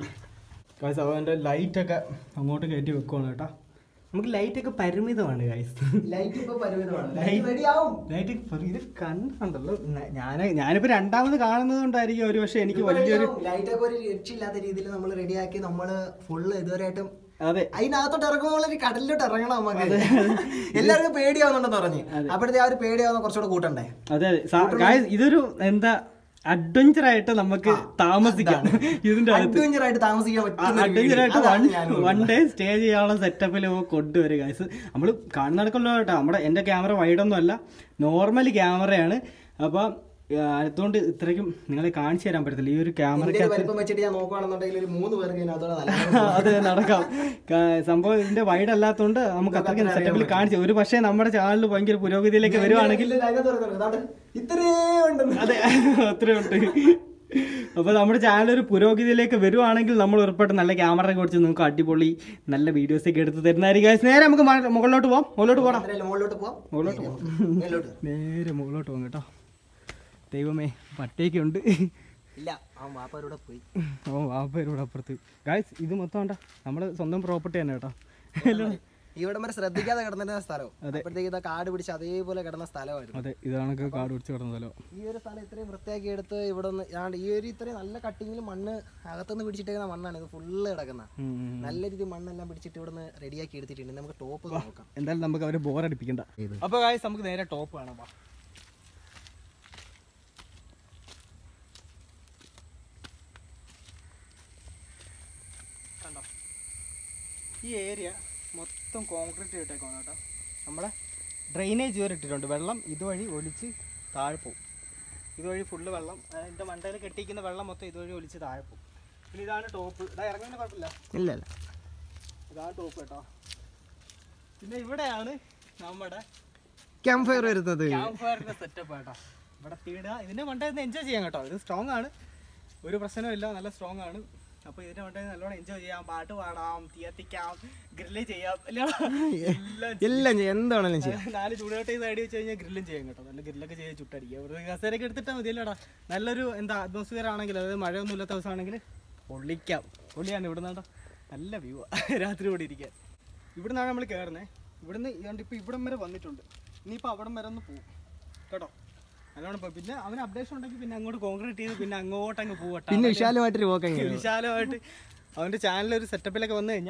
ഗൈസ് അവന്റെ ലൈറ്റ് ഒക്കെ അങ്ങോട്ട് കയറ്റി വെക്കുവാണ് കേട്ടാ നമുക്ക് ലൈറ്റ് ഒക്കെ പരിമിതമാണ് ഗൈസ് ലൈറ്റ് ഇപ്പൊ പരിമിതമാണ് Light- ലൈറ്റ് റെഡി ആവും ലൈറ്റ് ഇപ്പൊ ഇത് കണ്ടുണ്ടല്ലോ ഞാൻ ഞാനിപ്പോ രണ്ടാമത് കാണുന്നത് കൊണ്ടായിരിക്കും ഒരു പക്ഷെ എനിക്ക് വലിയൊരു ലൈറ്റ് ഒക്കെ ഒരു രക്ഷയില്ലാത്ത രീതിയിൽ നമ്മൾ റെഡിയാക്കി നമ്മള് ഫുള്ള് ഇതുവരെയായിട്ടും അതെ അതിനകത്തോട്ട് ഇറങ്ങുമ്പോൾ ഒരു കടലിലോട്ട് ഇറങ്ങണം നമുക്ക് എല്ലാവർക്കും പേടിയാവുന്നുണ്ടെന്ന് പറഞ്ഞ് അപ്പോഴത്തെ ആ ഒരു പേടിയാവുന്ന കുറച്ചുകൂടെ കൂട്ടണ്ടേ അതെ അതെ സാ- guys, ഇതൊരു എന്താ അഡ്വഞ്ചർ ആയിട്ട് നമുക്ക് താമസിക്കാം ഇതിന്റെ അകത്ത് അഡ്വഞ്ചർ ആയിട്ട് താമസിക്കാൻ പറ്റുന്ന ഒരു അഡ്വഞ്ചർ വീട്. ആയിട്ട് അതാണ് വൺ ഞാൻ വൺ ഡേ സ്റ്റേ ചെയ്യാനുള്ള സെറ്റപ്പിൽ കൊണ്ടുവരും ഗൈസ് നമ്മൾ കാണുന്ന നടക്കല്ലോ കേട്ടോ നമ്മുടെ എൻ്റെ ക്യാമറ വൈഡൊന്നും അല്ല നോർമൽ ക്യാമറയാണ് അപ്പൊ ആ, അതുകൊണ്ട് ഇത്രയ്ക്കും നിങ്ങളെ കാണിച്ചു തരാൻ പറ്റത്തില്ല ഈ ഒരു ഇതിന്റെ ഒരു ക്യാമറയ്ക്കകത്ത് വലിപ്പം വെച്ചിട്ട് ഞാൻ നോക്കുകയാണെന്നുണ്ടെങ്കിൽ ഒരു മൂന്ന് പേർക്ക് ഇതിനകത്തോടെ നല്ല അത് നടക്കാം കാ- സംഭവം ഇതിന്റെ വൈഡ് അല്ലാത്തതുകൊണ്ട് നമുക്ക് അത്രയ്ക്കും സെറ്റപ്പിൽ കാണിച്ചു ഒരു പക്ഷേ നമ്മുടെ ചാനൽ ഭയങ്കര പുരോഗതിയിലേക്ക് വരുവാണെങ്കിൽ ഇല്ല, അതിനകത്ത് തുറക്കണം. ഇതാണ്ട് ഇത്രേ ഉണ്ടെന്ന് അതെ അത്രയുണ്ട് അപ്പൊ നമ്മുടെ ചാനൽ ഒരു പുരോഗതിയിലേക്ക് വരുവാണെങ്കിൽ നമ്മൾ ഉറപ്പായിട്ടും നല്ല ക്യാമറ കുറിച്ച് നിങ്ങൾക്ക് അടിപൊളി നല്ല വീഡിയോസ് ഒക്കെ എടുത്ത് തരുന്നതായിരിക്കും Guys, നേരെ നമുക്ക് മ- മുകളിലോട്ട് പോവാം മുകളിലോട്ട് പോടാം അത്രയല്ലേ, മുകളിലോട്ട് പോവാം മുകളിലോട്ട് പോവാം മേലോട്ട് നേരെ മുകളിലോട്ട് പോകാം കേട്ടോ ദൈവമേ പട്ടയൊക്കെ ഉണ്ട് ഇല്ല ആ വാപ്പാരോടെ പോയി ഓ വാപ്പേരോട് അപ്പുറത്ത് ഗായ്സ് ഇത് മൊത്തം വേണ്ട നമ്മുടെ സ്വന്തം പ്രോപ്പർട്ടി തന്നെ കേട്ടോ എല്ലാം ഇവിടെ വരെ ശ്രദ്ധിക്കാതെ കിടന്നിരുന്ന സ്ഥലം അതെ. അപ്പോഴത്തേക്ക് ഇതാ കാട് പിടിച്ച് അതേപോലെ കിടന്ന സ്ഥലമായിരുന്നു അതെ ഇതാണൊക്കെ കാട് പിടിച്ച് കിടന്നതല്ലോ ഈ ഒരു സ്ഥലം ഇത്രയും വൃത്തിയാക്കി എടുത്ത് ഇവിടെ നിന്ന് ആണ്ട് ഈ ഒരു ഇത്രയും നല്ല കട്ടിങ്ങിൽ മണ്ണ് അകത്തുനിന്ന് പിടിച്ചിട്ടേക്കുന്ന മണ്ണാണ് ഇത് ഫുള്ള് കിടക്കുന്ന നല്ല രീതിയിൽ മണ്ണെല്ലാം പിടിച്ചിട്ട് ഇവിടെ നിന്ന് റെഡിയാക്കി എടുത്തിട്ടുണ്ട് ഇനി നമുക്ക് ടോപ്പ് നോക്കാം എന്തായാലും നമുക്ക് അവരെ ബോറടിപ്പിക്കണ്ട അപ്പൊ ഗായ്സ് നമുക്ക് നേരെ ടോപ്പ് കാണാം വാ. കണ്ടോ ഈ ഏരിയ മൊത്തം കോൺക്രീറ്റ് ഇട്ടേക്കാണ് കേട്ടോ നമ്മുടെ ഡ്രെയിനേജ് വരെ ഇട്ടിട്ടുണ്ട് വെള്ളം ഇതുവഴി ഒലിച്ച് താഴെ പോകും ഇതുവഴി ഫുള്ള് വെള്ളം എൻ്റെ മണ്ടയിൽ കെട്ടിക്കുന്ന വെള്ളം മൊത്തം ഇതുവഴി ഒലിച്ച് താഴെ പോകും പിന്നെ ഇതാണ് ടോപ്പ് ഇതാ ഇറങ്ങുന്നതിന് കുഴപ്പമില്ല ഇല്ല ഇല്ല ഇതാണ് ടോപ്പ് കേട്ടോ പിന്നെ ഇവിടെയാണ് നമ്മുടെ ക്യാമ്പ് ഫയർ വരുന്നത് ക്യാമ്പ് ഫയറിന്റെ സെറ്റപ്പ് കേട്ടോ ഇവിടെ തീടുക ഇതിന്റെ മണ്ടയിൽ എൻജോയ് ചെയ്യാം കേട്ടോ ഇത് സ്ട്രോങ് ആണ് ഒരു പ്രശ്നവും ഇല്ല നല്ല സ്ട്രോങ് ആണ് അപ്പൊ ഇതിന്റെ മണ്ടയിൽ നല്ലോണം എൻജോയ് ചെയ്യാം പാട്ട് പാടാം തീയത്തിക്കാം ഗ്രില്ല് ചെയ്യാം എല്ലാം എല്ലാം എല്ലാം എന്താണെങ്കിലും ചെയ്യാം നാല് ചൂടുകട്ട സൈഡ് വെച്ച് കഴിഞ്ഞാൽ ഗ്രില്ലും ചെയ്യാം കേട്ടോ നല്ല ഗ്രില്ലൊക്കെ ചെയ്ത് ചുട്ടടിക്കുക വെറുതെ കസേരയൊക്കെ എടുത്തിട്ടാൽ മതിയല്ലോടാ നല്ലൊരു എന്താ അറ്റ്മോസ്ഫിയർ ആണെങ്കിൽ അതായത് മഴയൊന്നും ഇല്ലാത്ത ദിവസമാണെങ്കിൽ പൊള്ളിക്കാം പൊള്ളിയാണ് ഇവിടെ നിന്നാട്ടോ നല്ല വ്യൂ രാത്രി ഇവിടെ ഇരിക്കാൻ ഇവിടെ നിന്നാണ് നമ്മൾ കയറുന്നത് ഇവിടുന്ന് ഇതുകൊണ്ട് ഇപ്പോൾ ഇവിടം വരെ വന്നിട്ടുണ്ട് ഇനിയിപ്പോൾ അവിടം വരെ ഒന്ന് പോകും കേട്ടോ നല്ലോണം പോകും പിന്നെ അവന് അപ്ഡേഷൻ ഉണ്ടെങ്കിൽ പിന്നെ അങ്ങോട്ട് കോൺക്രീറ്റ് ചെയ്ത് പിന്നെ അങ്ങോട്ട് അങ്ങ് പോകട്ടെ പിന്നെ വിശാലമായിട്ടൊരു പോക്കങ്ങ് വിശാലമായിട്ട് അവന്റെ ചാനൽ ഒരു സെറ്റപ്പിലൊക്കെ വന്നു കഴിഞ്ഞാൽ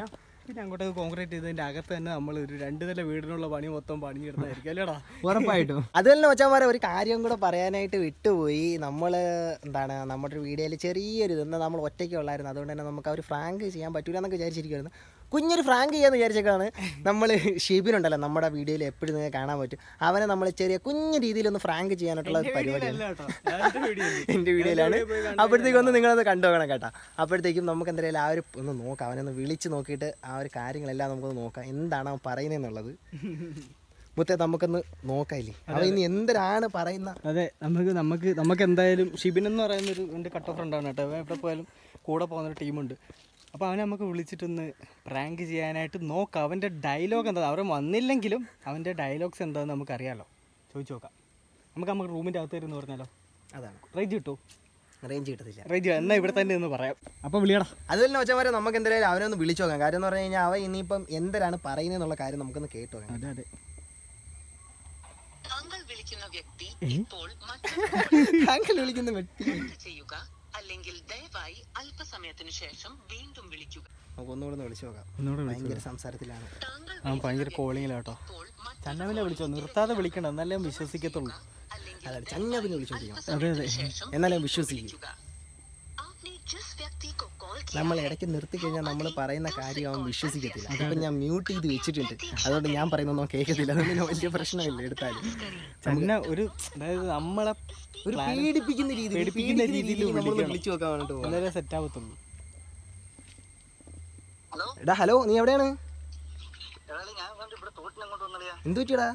പിന്നെ അങ്ങോട്ടേക്ക് കോൺക്രീറ്റ് ചെയ്തതിന്റെ അകത്ത് തന്നെ നമ്മൾ ഒരു രണ്ട് നില വീടിനുള്ള പണി മൊത്തം പണിഞ്ഞെടുത്തായിരിക്കും അല്ലേടാ ഉറപ്പായിട്ടും അതുപോലെ വെച്ചാൽ ഒരു കാര്യം കൂടെ പറയാനായിട്ട് വിട്ടുപോയി നമ്മൾ എന്താണ് നമ്മുടെ ഒരു വീഡിയോയിൽ ചെറിയൊരു ഇതെന്ന് നമ്മൾ ഒറ്റയ്ക്ക് ഉള്ളായിരുന്നു അതുകൊണ്ട് തന്നെ നമുക്ക് ആ ഒരു ഫ്രാങ്ക് ചെയ്യാൻ പറ്റൂല എന്നൊക്കെ വിചാരിച്ചിരിക്കുമായിരുന്നു കുഞ്ഞൊരു ഫ്രാങ്ക് ചെയ്യാന്ന് വിചാരിച്ചേക്കാണ് നമ്മൾ ഷിബിനുണ്ടല്ലോ നമ്മുടെ വീഡിയോയിൽ എപ്പോഴും നിങ്ങൾക്ക് കാണാൻ പറ്റും അവനെ നമ്മൾ ചെറിയ കുഞ്ഞു രീതിയിലൊന്ന് ഫ്രാങ്ക് ചെയ്യാനായിട്ടുള്ള ഒരു പരിപാടിയാണ് അല്ല കേട്ടോ ഞാൻ എൻ്റെ വീഡിയോയിൽ എൻ്റെ വീഡിയോയിലാണ് അപ്പോഴത്തേക്കും ഒന്ന് നിങ്ങളൊന്ന് കണ്ടുപോകണം കേട്ടോ അപ്പോഴത്തേക്കും നമുക്ക് എന്തായാലും ആ ഒരു ഒന്ന് നോക്കാം അവനൊന്ന് വിളിച്ച് നോക്കിയിട്ട് ആ ഒരു കാര്യങ്ങളെല്ലാം നമുക്കൊന്ന് നോക്കാം എന്താണ് അവൻ പറയുന്നതെന്നുള്ളത് മുത്തേ നമുക്കൊന്ന് നോക്കായില്ലേ അവൻ ഇനി എന്തിനാണ് പറയുന്ന അതെ നമുക്ക് നമുക്ക് നമുക്ക് എന്തായാലും ഷിബിൻ എന്ന് പറയുന്ന ഒരു എൻ്റെ കട്ട ഫ്രണ്ടാണ് കേട്ടോ അവൻ എവിടെ പോയാലും കൂടെ പോകുന്ന ഒരു ടീമുണ്ട് അപ്പോൾ അവനെ നമുക്ക് വിളിച്ചിട്ടൊന്ന് പ്രാങ്ക് ചെയ്യാനായിട്ട് നോക്കാം അവൻ്റെ ഡയലോഗ് എന്താ അവൻ വന്നില്ലെങ്കിലും അവൻ്റെ ഡയലോഗ്സ് എന്താണെന്ന് നമുക്കറിയാലോ ചോദിച്ചു നോക്കാം നമുക്ക് നമുക്ക് റൂമിൻ്റെ അകത്ത് ഇരുന്ന് പറഞ്ഞാലോ അതാണ് റേഞ്ച് കിട്ടുമോ റേഞ്ച് കിട്ടത്തില്ല റേഞ്ച് എന്നാൽ ഇവിടെ തന്നെ എന്ന് പറയാം അപ്പോൾ വിളിയടാ അതുപോലെ തന്നെ വെച്ചാൽ നമുക്ക് എന്തായാലും അവനെ ഒന്ന് വിളിച്ചു നോക്കാം കാര്യം എന്ന് പറഞ്ഞു കഴിഞ്ഞാൽ അവൻ ഇനിയിപ്പം എന്തിനാണ് പറയുന്നതെന്നുള്ള കാര്യം നമുക്കൊന്ന് കേട്ടു നോക്കാം അതെ അതെ താങ്കൾ വിളിക്കുന്ന വ്യക്തി ഇപ്പോൾ മറ്റൊരു താങ്കൾ വിളിക്കുന്ന വ്യക്തി ചെയ്യുക അല്ലെങ്കിൽ ദയവായി അല്പസമയത്തിനു ശേഷം വീണ്ടും വിളിക്കുക നമുക്ക് ഒന്നുകൂടെ ഒന്ന് വിളിച്ചു നോക്കാം ഒന്നുകൂടെ ഭയങ്കര സംസാരത്തിലാണ് താങ്കൾ ആ ഭയങ്കര കോളിങ്ങിലാട്ടോ ഇപ്പോൾ മറ്റൊരു ചന്നവിനെ വിളിച്ചോ നിർത്താതെ വിളിക്കണം എന്നാലേ ഞാൻ വിശ്വസിക്കത്തുള്ളൂ അല്ലെങ്കിൽ അതാണ് ചങ്ങതിന് വിളിച്ചോണ്ടിരിക്കണം അതെ അതെ ശേഷം എന്നാലും വിശ്വസിക്കും വിളിക്കുക आपने जिस व्यक्ति को कॉल किया നമ്മൾ ഇടയ്ക്ക് നിർത്തി കഴിഞ്ഞാൽ നമ്മൾ പറയുന്ന കാര്യം അവൻ വിശ്വസിക്കത്തില്ല അപ്പം ഞാൻ മ്യൂട്ട് ചെയ്ത് വെച്ചിട്ടുണ്ട് അതുകൊണ്ട് ഞാൻ പറയുന്നൊന്നും കേൾക്കത്തില്ല അതുകൊണ്ട് പിന്നെ വലിയ പ്രശ്നമില്ല എടുത്താലും ചന്ന ഒരു അതായത് നമ്മളെ ഒരു പേടിപ്പിക്കുന്ന രീതി പേടിപ്പിക്കുന്ന രീതിയിൽ നമ്മൾ വിളിക്കണം. വിളിച്ചു നോക്കാൻ വേണ്ടിട്ട് പോകാം എന്നാലേ സെറ്റ് ആവത്തുള്ളൂ ഹലോ എടാ ഹലോ നീ എവിടെയാണ് എടാ ഞാൻ കണ്ട് ഇവിടെ തോട്ടിന് അങ്ങോട്ട് വന്നളിയാ എന്തു പറ്റിയടാ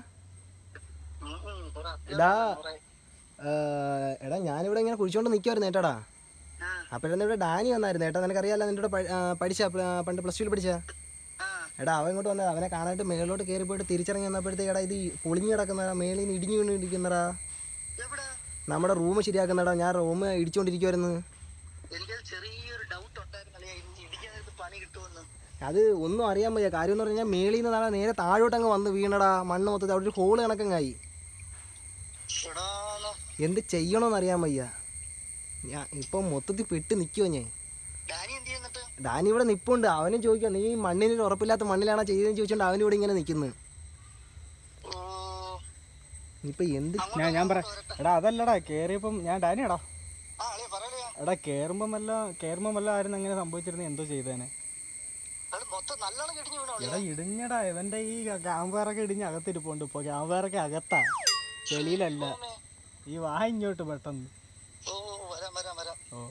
എടാ ഏർ, എടാ ഞാനിവിടെ ഇങ്ങനെ കുഴിച്ചോണ്ട് നിൽക്കുമായിരുന്നു ഏട്ടാടാ അപ്പോഴെന്ന് ഇവിടെ ഡാനി വന്നായിരുന്നു ഏട്ടാ നിനക്കറിയാലോ നിന്റെ കൂടെ പ- ആ, പഠിച്ച ആ, പണ്ട് പ്ലസ് ടുവിൽ പഠിച്ച എടാ അവൻ ഇങ്ങോട്ട് വന്നത് അവനെ കാണാനായിട്ട് മേളിലോട്ട് കയറി പോയിട്ട് തിരിച്ചിറങ്ങി വന്നപ്പോഴത്തേക്ക് എടാ ഇത് ഈ പൊളിഞ്ഞ് കിടക്കുന്ന മേളിൽ നിന്ന് ഇടിഞ്ഞു വീണിരിക്കുന്നടാ എവിടെ നമ്മുടെ റൂം ശരിയാക്കുന്നടാ ഞാൻ റൂം ഇടിച്ചോണ്ടിരിക്കുവായിരുന്നു എനിക്ക് ചെറിയൊരു ഡൗട്ട് ഉണ്ടായിരുന്നു അളിയാ ഇടിക്കാനായിട്ട് പണി കിട്ടുമെന്ന് അത് ഒന്നും അറിയാൻ വയ്യ കാര്യം എന്ന് പറഞ്ഞാൽ മേളിൽ നിന്ന് നാളെ നേരെ താഴോട്ട് അങ്ങ് വന്ന് വീണടാ മണ്ണ് മൊത്തത്തിൽ അവിടെ ഒരു ഹോള് കണക്കങ്ങായി എടാ എന്ത് ചെയ്യണമെന്ന് അറിയാൻ വയ്യ ഞാൻ ഇപ്പം മൊത്തത്തിൽ പെട്ട് നിൽക്കുമോ ഞാൻ ഡാനി എന്ത് ചെയ്യുന്നിട്ട് ഡാനി ഇവിടെ നിപ്പുണ്ട് അവനും ചോദിക്കുക നീ മണ്ണിന് ഒരു ഉറപ്പില്ലാത്ത മണ്ണിലാണോ ചെയ്തതെന്ന് ചോദിച്ചോണ്ട് അവനും ഇവിടെ ഇങ്ങനെ നിൽക്കുന്നത് ഓ ഇപ്പൊ എന്ത് ഞാൻ ഞാൻ പറയാം എടാ അതല്ലടാ കേറിയപ്പം ഞാൻ ഡാനിയടാ ആ അളിയ പറയലയാ എടാ കേറുമ്പം വല്ല കേറുമ്പം വല്ല ആരും അങ്ങനെ സംഭവിച്ചിരുന്ന എന്തോ ചെയ്തേനെ അത് മൊത്തം നല്ലോണം കിടിഞ്ഞു വീണോ എടാ ഇടിഞ്ഞടാ ഇവന്റെ ഈ ക്യാമ്പയറൊക്കെ ഇടിഞ്ഞ് അകത്തിരിപ്പുണ്ട് ഇപ്പൊ ക്യാമ്പയറൊക്കെ അകത്താ വെളിയിലല്ല ഈ വാ ഇങ്ങോട്ട് പെട്ടെന്ന് ഓ വരാം വരാം വരാം ഓ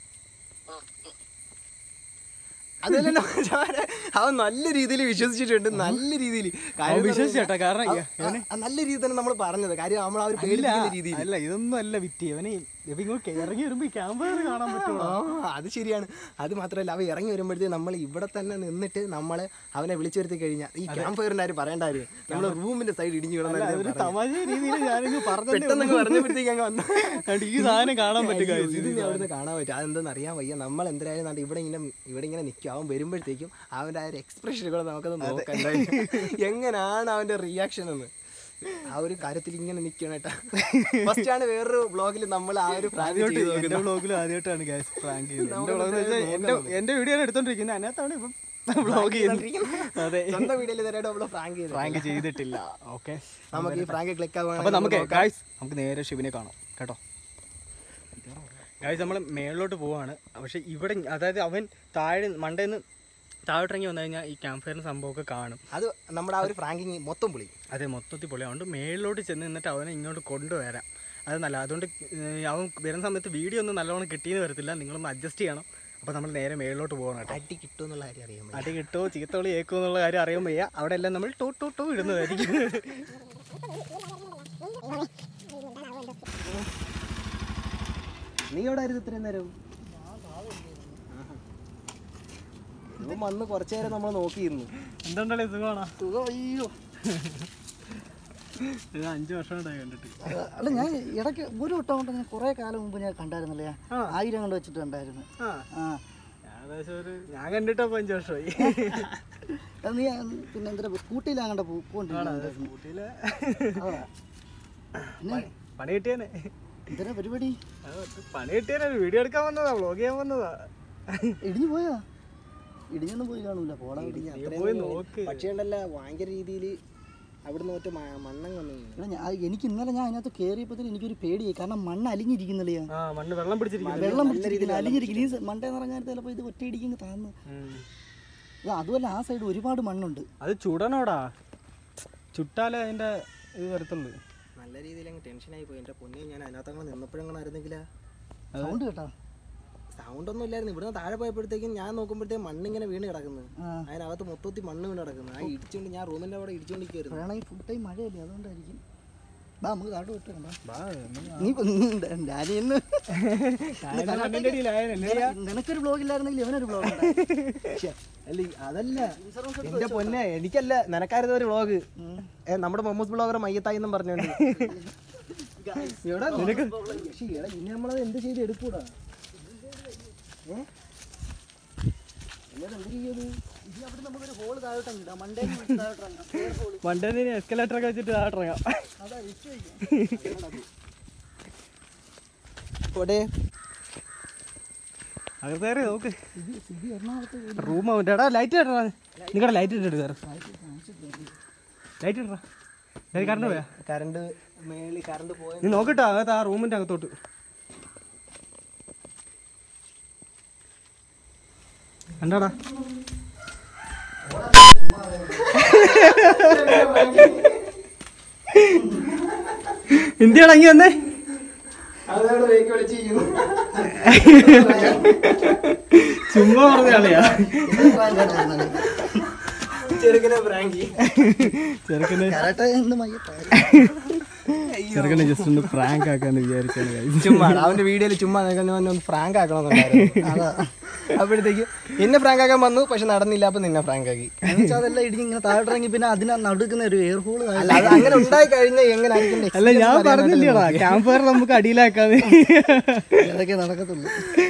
അതല്ല അവൻ നല്ല രീതിയിൽ വിശ്വസിച്ചിട്ടുണ്ട് നല്ല രീതിയിൽ അവൻ വിശ്വസിച്ചേട്ടാ കാരണം ഈ- നല്ല രീതിയിൽ തന്നെ നമ്മൾ പറഞ്ഞത് കാര്യം നമ്മൾ ആ ഒരു അല്ല പേടിപ്പിക്കുന്ന രീതിയിൽ അല്ല ഇതൊന്നും അല്ല വിറ്റ് ഇവന് ഇവ ഇങ്ങോട്ട് ഇറങ്ങി വരുമ്പോ ഈ ക്യാമ്പയർ കാണാൻ പറ്റുമോ ആ അത് ശരിയാണ് അത് മാത്രമല്ല അവൻ ഇറങ്ങി വരുമ്പോഴത്തേക്ക് നമ്മൾ ഇവിടെ തന്നെ നിന്നിട്ട് നമ്മളെ അവനെ വിളിച്ചു വരുത്തി കഴിഞ്ഞാൽ ഈ ക്യാമ്പ് ഫയറിന്റെ ആരും പറയണ്ടായിരുന്നു നമ്മൾ റൂമിന്റെ സൈഡ് ഇടിഞ്ഞു അതൊരു കിടന്നു തമാശ രീതിയിൽ ഞാനിങ്ങ് പെട്ടെന്ന് അങ്ങ് പറഞ്ഞപ്പോഴത്തേക്ക് അങ്ങ് വന്നു പറഞ്ഞു ഈ സാധനം കാണാൻ പറ്റും guys. ഇത് ഇനി അവിടുന്ന് കാണാൻ പറ്റും അതെന്തെന്ന് അറിയാൻ വയ്യ നമ്മൾ എന്തായാലും ദാണ്ട് ഇവിടെ ഇങ്ങനെ ഇവിടെ ഇങ്ങനെ നിൽക്കും അവൻ വരുമ്പോഴത്തേക്കും അവൻ്റെ ആ ഒരു എക്സ്പ്രഷൻ കൂടെ നമുക്കത് നോക്കണ്ട എങ്ങനെയാണ് അവന്റെ റിയാക്ഷൻ എന്ന് ആ ഒരു കാര്യത്തിൽ ഇങ്ങനെ നിൽക്കണം കേട്ടാ ഫസ്റ്റ് ആണ് വേറൊരു ബ്ലോഗിൽ നമ്മൾ ആ ഒരു പ്രാങ്ക് ആദ്യമായിട്ട് ചെയ്ത് എന്റെ വ്ളോഗിൽ ആദ്യമായിട്ടാണ് ഗ്യാസ് പ്രാങ്ക് ചെയ്യുന്നത് എന്റെ വ്ളോഗ് എന്റെ എന്റെ വീഡിയോ എടുത്തോണ്ടിരിക്കുന്നത് അതിനകത്താണ് ഇപ്പം വ്ളോഗ് ചെയ്യുന്നത് അതെ സ്വന്തം വീഡിയോയിൽ ഇതുവരെയായിട്ട് നമ്മൾ പ്രാങ്ക് ചെയ്ത് പ്രാങ്ക് ചെയ്തിട്ടില്ല ഓക്കെ നമുക്ക് ഈ പ്രാങ്ക് ക്ലിക്ക് അപ്പൊ ആവുകയാണെങ്കിൽ നമുക്ക് ഗായ്സ് നമുക്ക് നേരെ ശിവനെ കാണാം കേട്ടോ ഗായ്സ് നമ്മൾ മേളിലോട്ട് പോവാണ് പക്ഷെ ഇവിടെ അതായത് അവൻ താഴെ മണ്ടേന്ന് താഴോട്ടിറങ്ങി വന്നു കഴിഞ്ഞാൽ ഈ ക്യാമ്പ് ഫയറിന് സംഭവമൊക്കെ കാണും അത് നമ്മുടെ ആ ഒരു പ്രാങ്കിങ് മൊത്തം പൊളി അതെ മൊത്തത്തിൽ പൊളി അതുകൊണ്ട് മേളിലോട്ട് ചെന്ന് നിന്നിട്ട് അവനെ ഇങ്ങോട്ട് കൊണ്ടുവരാം അത് നല്ല അതുകൊണ്ട് ഏർ അവൻ വരുന്ന സമയത്ത് വീഡിയോ ഒന്നും നല്ലോണം കിട്ടിയെന്ന് വരത്തില്ല നിങ്ങളൊന്ന് അഡ്ജസ്റ്റ് ചെയ്യണം അപ്പോൾ നമ്മൾ നേരെ മേളിലോട്ട് പോകണം കേട്ടോ അടി കിട്ടുമെന്നുള്ള കാര്യം അറിയാൻ വയ്യ. അടി കിട്ടുമോ ചീത്തവിളി കേൾക്കുമോ എന്നുള്ള കാര്യം അറിയാൻ വയ്യ അവിടെ എല്ലാം നമ്മൾ ടൂ ടൂ ടൂ ഇടുന്നതായിരിക്കും നീ എവിടെ ആയിരുന്നു ഇത്രയും നേരം ഇവൻ വന്ന് കുറച്ചു നേരം നമ്മൾ നോക്കിയിരുന്നു എന്തുണ്ടല്ലേ സുഖമാണോ സുഖം അയ്യോ ഇത് അഞ്ച് വർഷം ഉണ്ടായി കണ്ടിട്ട് അല്ല ഞാൻ ഇടയ്ക്ക് ഒരു വട്ടം കൊണ്ട് ഞാൻ കുറേ കാലം മുമ്പ് ഞാൻ കണ്ടായിരുന്നല്ലേ ആ. ആയിരം കൊണ്ട് വെച്ചിട്ട് കണ്ടായിരുന്നു ആ ആ ഏകദേശം ഒരു ഞാൻ കണ്ടിട്ടപ്പോൾ അഞ്ച് വർഷമായി അത് നീ പിന്നെ എന്താ സ്കൂട്ടിയിലാണ് കണ്ട പോയിക്കൊണ്ടിരിക്കുന്നത് ഊട്ടിയിലെ പിന്നെ പണി കിട്ടിയേനെ എന്തിനാ പരിപാടി അത് പണി കിട്ടിയേനെ വീഡിയോ എടുക്കാൻ വന്നതാ വ്ളോഗ് ചെയ്യാൻ വന്നതാ ഇടിഞ്ഞു പോയോ ഇടിഞ്ഞൊന്നും പോയി കാണൂല പോടാ പോയി നോക്ക് പക്ഷേ ഉണ്ടല്ല ഭയങ്കര രീതിയിൽ അവിടുന്ന് ഒറ്റ മണ്ണങ്ങ് വന്നു ഇവിടെ ഞാൻ എനിക്ക് ഇന്നലെ ഞാൻ അതിനകത്ത് കയറിയപ്പോഴത്തേന് എനിക്കൊരു പേടിയായി കാരണം മണ്ണ് അലിഞ്ഞിരിക്കുന്നില്ലേ ആ മണ്ണ് വെള്ളം പിടിച്ചിരിക്കുന്നു വെള്ളം പിടിച്ചിരിക്കുന്നു അലിഞ്ഞിരിക്കുന്നു ഈ മണ്ടേ നിറങ്ങാൻ ചിലപ്പോൾ ഇത് ഒറ്റയിടിക്കും താന്ന് ഇത് അതുമല്ല ആ സൈഡ് ഒരുപാട് മണ്ണുണ്ട് അത് ചുടനോടാ ചുട്ടാലേ അതിന്റെ ഇത് വരത്തുള്ളൂ നല്ല രീതിയിൽ അങ്ങ് ടെൻഷനായി പോയി എൻ്റെ പൊന്നെ ഞാൻ അതിനകത്തങ്ങനെ നിന്നപ്പോഴങ്ങനെ ആയിരുന്നെങ്കിലാ സൗണ്ട് കേട്ടാ സൗണ്ട് ഒന്നും ഇല്ലായിരുന്നു ഇവിടുന്ന് താഴെ പോയപ്പോഴത്തേക്കും ഞാൻ നോക്കുമ്പോഴത്തേക്കും മണ്ണിങ്ങനെ വീണ് കിടക്കുന്നു ആ. അതിനകത്ത് മൊത്തത്തിൽ മണ്ണ് വീണ് കിടക്കുന്നു ആ ഇടിച്ചുകൊണ്ട് ഞാൻ റൂമിൻ്റെ അവിടെ ഇടിച്ചുകൊണ്ടിരിക്കുന്നു വേണമെങ്കിൽ ഫുൾ ടൈം മഴയല്ലേ അതുകൊണ്ടായിരിക്കും ബാ നമുക്ക് കാട്ട് വിട്ടേണ്ട ബാ, നീ ഡാനിന്ന് നിനക്കൊരു ബ്ലോഗ് ഇല്ലായിരുന്നെങ്കിൽ ഇവനൊരു ബ്ലോഗ് അല്ല അതല്ല എന്റെ പൊന്നെ എനിക്കല്ല നിനക്കായിരുന്നു ഒരു വ്ളോഗ് നമ്മുടെ മൊമ്മൂസ് ബ്ലോഗർ മയ്യത്തായി എന്നും പറഞ്ഞോണ്ട് എടാ, പക്ഷേ എടാ, ഇനി നമ്മളത് എന്ത് ചെയ്ത് എടുക്കൂടാ നമുക്കൊരു ഹോൾ താഴോട്ടങ്ങ് ഇടാം മണ്ടേ താഴോട്ടിറങ്ങാം മണ്ടേന്ന് എസ്കലേറ്റർ ഒക്കെ വെച്ചിട്ട് താഴെ അതാ ഇഷ്ടം ഓടെ അകത്തേറി നോക്ക് ഇത് എറണാകുളത്ത് റൂം എടാ ലൈറ്റ് ഇടടാ നിങ്ങളുടെ ലൈറ്റ് ഇട്ടിട്ട് കയറി ലൈറ്റ് ഇടടാ ലൈറ്റ് കറണ്ട് പോയാ കറണ്ട് മേളി കറണ്ട് പോയ നീ നോക്കട്ടോ അകത്ത് ആ റൂമിന്റെ അകത്തോട്ട് കണ്ടാടാ ഇന്ത്യ അടങ്ങി വന്നേ അതോടെ വേക്ക് വിളിച്ചിരിക്കുന്നു ചുമ്മാ പറഞ്ഞാളിയാ ചെറുക്കനെ പ്രാങ്കി ചെറുക്കന് കരാട്ടെ എന്ന് മയ്യത്താ ചെറുക്കനെ ജസ്റ്റ് ഒന്ന് പ്രാങ്ക് ആക്കാന്ന് വിചാരിച്ചാണ് guys. ചുമ്മാ അവന്റെ വീഡിയോയിൽ ചുമ്മാ നിൽക്കുന്ന ഒന്ന് ഫ്രാങ്ക് ആക്കണമെന്നുണ്ടായിരുന്നു അതാ അപ്പോഴത്തേക്ക് എന്നെ ഫ്രാങ്ക് ആക്കാൻ വന്നു പക്ഷെ നടന്നില്ല അപ്പൊ നിന്നെ ഫ്രാങ്ക് ആക്കി എന്നുവെച്ചാൽ അതെല്ലാം ഇടിഞ്ഞ് ഇങ്ങനെ താഴോട്ടിറങ്ങി പിന്നെ അതിനെ നടുക്കുന്ന ഒരു എയർ ഹോൾ അല്ല അത് അങ്ങനെ ഉണ്ടായി കഴിഞ്ഞാൽ എങ്ങനെ ആയിരിക്കും അല്ല ഞാൻ പറഞ്ഞില്ലടാ ക്യാമ്പ് ഫയർ നമുക്ക് അടിയിലാക്കാന്ന് ഇതൊക്കെ നടക്കത്തുള്ളൂ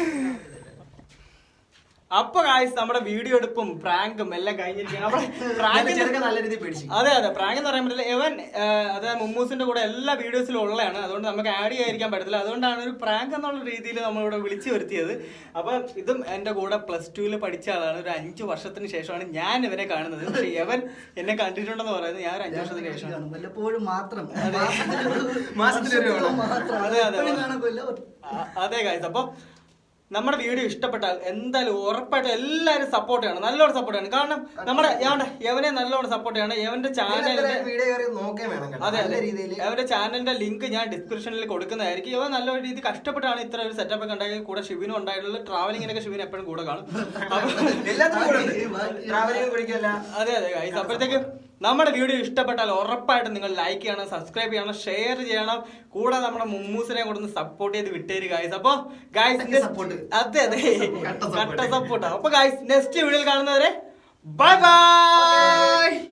അപ്പൊ കായ്സ് നമ്മുടെ വീഡിയോ എടുപ്പും പ്രാങ്കും എല്ലാം കഴിഞ്ഞിരിക്കുകയാണ് നമ്മുടെ പ്രാങ്ക് ചെറുക്കൻ നല്ല രീതിയിൽ പേടിച്ചു അതെ അതെ പ്രാങ്ക് എന്ന് പറയാൻ പറ്റില്ല ഇവൻ അതായത് മുമ്മൂസിന്റെ കൂടെ എല്ലാ വീഡിയോസിലും ഉള്ളതാണ് അതുകൊണ്ട് നമുക്ക് ആഡ് ചെയ്യാതിരിക്കാൻ പറ്റത്തില്ല അതുകൊണ്ടാണ് ഒരു പ്രാങ്ക് എന്നുള്ള രീതിയിൽ നമ്മളിവിടെ വിളിച്ചു വരുത്തിയത് അപ്പൊ ഇതും എന്റെ കൂടെ പ്ലസ് ടുവിൽ പഠിച്ച ആളാണ് ഒരു അഞ്ചു വർഷത്തിന് ശേഷമാണ് ഞാൻ ഇവനെ കാണുന്നത് പക്ഷെ ഇവൻ എന്നെ കണ്ടിട്ടുണ്ടെന്ന് പറയുന്നത് ഞാൻ ഒരു അഞ്ചു വർഷത്തിന് ശേഷമാണ് വല്ലപ്പോഴും മാത്രം മാസത്തിലൊരു തവണ. മാത്രം അതെ, അതെ. എപ്പോഴും കാണത്തില്ല. ആ, അതെ കായ്സ് അപ്പൊ നമ്മുടെ വീഡിയോ ഇഷ്ടപ്പെട്ടാൽ എന്തായാലും ഉറപ്പായിട്ടും എല്ലാവരും സപ്പോർട്ട് ചെയ്യണം നല്ലോണം സപ്പോർട്ട് ചെയ്യണം കാരണം നമ്മുടെ യാണ്ടെ യവനെ നല്ലോണം സപ്പോർട്ട് ചെയ്യണം യവന്റെ ചാനലിന്റെ വീഡിയോ കയറി നോക്കേ വേണം കേട്ടോ. അതെ നല്ല അതെ രീതിയിൽ അവരുടെ ചാനലിന്റെ ലിങ്ക് ഞാൻ ഡിസ്ക്രിപ്ഷനിൽ കൊടുക്കുന്നതായിരിക്കും ഇവ നല്ല രീതി കഷ്ടപ്പെട്ടാണ് ഇത്ര ഒരു സെറ്റപ്പ് ഒക്കെ ഉണ്ടായി കൂടെ ഷിബിനും ഉണ്ടായിട്ടുള്ള ട്രാവലിങ്ങിനൊക്കെ ഷിബിൻ എപ്പോഴും കൂടെ കാണും അപ്പൊ എല്ലാത്തിനും കൂടെ ഉണ്ട്. ട്രാവലിംഗ് കുടിക്കല്ല അതെ അതെ ഗൈസ് അപ്പോഴത്തേക്ക് നമ്മുടെ വീഡിയോ ഇഷ്ടപ്പെട്ടാൽ ഉറപ്പായിട്ടും നിങ്ങൾ ലൈക്ക് ചെയ്യണം സബ്സ്ക്രൈബ് ചെയ്യണം ഷെയർ ചെയ്യണം കൂടെ നമ്മുടെ മുമ്മൂസിനെ കൂടെ ഒന്ന് സപ്പോർട്ട് ചെയ്ത് വിട്ടേര് ഗൈസ് അപ്പൊ ഗൈസ് support. അതെ അതെ കട്ട കട്ട സപ്പോർട്ട് അപ്പൊ ഗൈസ് നെക്സ്റ്റ് വീഡിയോയിൽ കാണുന്നവരെ ബൈ ബൈ